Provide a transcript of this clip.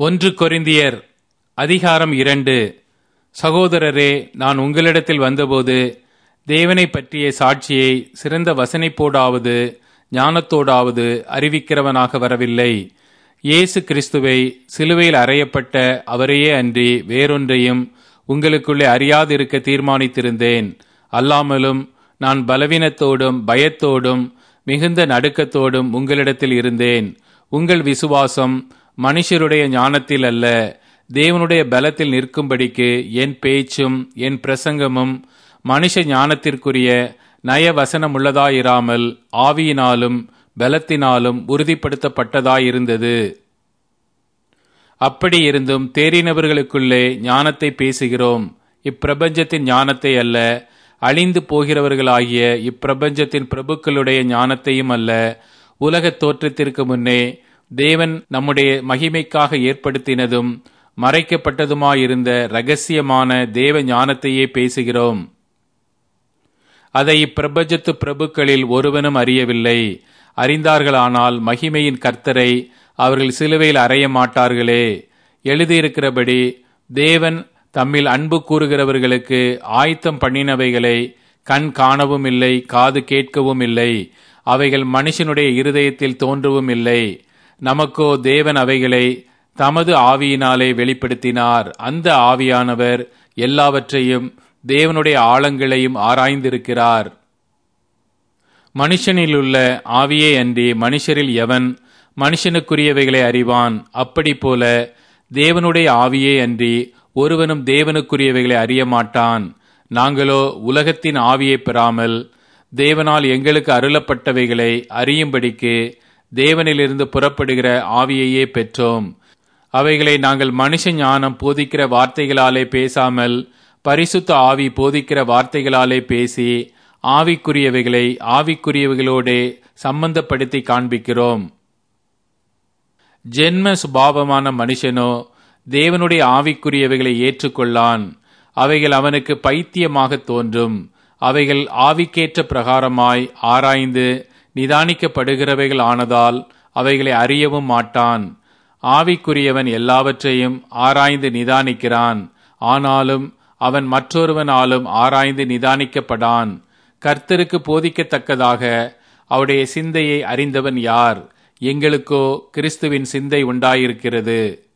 ஒன்று கொரிந்தியர் அதிகாரம் இரண்டு சகோதரரே நான் உங்களிடத்தில் வந்தபோது தேவனை பற்றிய சாட்சியை சிறந்த வசனைப்போடாவது ஞானத்தோடாவது அறிவிக்கிறவனாக வரவில்லை இயேசு கிறிஸ்துவை சிலுவையில் அறையப்பட்ட அவரையே அன்றி வேறொன்றையும் உங்களுக்குள்ளே அறியாதிருக்க தீர்மானித்திருந்தேன் அல்லாமலும் நான் பலவீனத்தோடும் பயத்தோடும் மிகுந்த நடுக்கத்தோடும் உங்களிடத்தில் இருந்தேன் உங்கள் விசுவாசம் மனுஷருடைய ஞானத்தில் அல்ல தேவனுடைய பலத்தில் நிற்கும்படிக்கு என் பேச்சும் என் பிரசங்கமும் மனுஷ ஞானத்திற்குரிய நயவசனமுள்ளதாயிராமல் ஆவியினாலும் பலத்தினாலும் உறுதிப்படுத்தப்பட்டதாயிருந்தது அப்படி இருந்தும் தேறினவர்களுக்குள்ளே ஞானத்தை பேசுகிறோம் இப்பிரபஞ்சத்தின் ஞானத்தை அல்ல அழிந்து போகிறவர்களாகிய இப்பிரபஞ்சத்தின் பிரபுக்களுடைய ஞானத்தையும் அல்ல உலகத் தோற்றத்திற்கு முன்னே தேவன் நம்முடைய மகிமைக்காக ஏற்படுத்தினதும் மறைக்கப்பட்டதுமாயிருந்த ரகசியமான தேவ ஞானத்தையே பேசுகிறோம் அதை இப்பிரபஞ்சத்து பிரபுக்களில் ஒருவனும் அறியவில்லை அறிந்தார்களானால் மகிமையின் கர்த்தரை அவர்கள் சிலுவையில் அறைய மாட்டார்களே எழுதியிருக்கிறபடி தேவன் தம்மில் அன்பு கூறுகிறவர்களுக்கு ஆயத்தம் பண்ணினவைகளை கண் காணவும் இல்லை காது கேட்கவும் இல்லை அவைகள் மனுஷனுடைய இருதயத்தில் தோன்றவும் இல்லை நமக்கோ தேவன் அவைகளை தமது ஆவியினாலே வெளிப்படுத்தினார் அந்த ஆவியானவர் எல்லாவற்றையும் தேவனுடைய ஆழங்களையும் ஆராய்ந்திருக்கிறார் மனுஷனிலுள்ள ஆவியே அன்றி மனுஷரில் எவன் மனுஷனுக்குரியவைகளை அறிவான் அப்படி போல தேவனுடைய ஆவியே அன்றி ஒருவனும் தேவனுக்குரியவைகளை அறிய மாட்டான் நாங்களோ உலகத்தின் ஆவியை பெறாமல் தேவனால் எங்களுக்கு அருளப்பட்டவைகளை அறியும்படிக்கு தேவனிலிருந்து புறப்படுகிற ஆவியையே பெற்றோம் அவைகளை நாங்கள் மனுஷ ஞானம் போதிக்கிற வார்த்தைகளாலே பேசாமல் பரிசுத்த ஆவி போதிக்கிற வார்த்தைகளாலே பேசி ஆவிக்குரியவைகளை ஆவிக்குரியவைகளோடே சம்பந்தப்படுத்தி காண்பிக்கிறோம் ஜென்ம சுபாவமான மனுஷனோ தேவனுடைய ஆவிக்குரியவைகளை ஏற்றுக்கொள்ளான் அவைகள் அவனுக்கு பைத்தியமாக தோன்றும் அவைகள் ஆவிக்கேற்ற பிரகாரமாய் ஆராய்ந்து நிதானிக்கப்படுகிறவைகள் ஆனதால் அவைகளை அறியவும் மாட்டான் ஆவிக்குரியவன் எல்லாவற்றையும் ஆராய்ந்து நிதானிக்கிறான் ஆனாலும் அவன் மற்றொருவனாலும் ஆராய்ந்து நிதானிக்கப்படான் கர்த்தருக்கு போதிக்கத்தக்கதாக அவருடைய சிந்தையை அறிந்தவன் யார் எங்களுக்கோ கிறிஸ்துவின் சிந்தை உண்டாயிருக்கிறது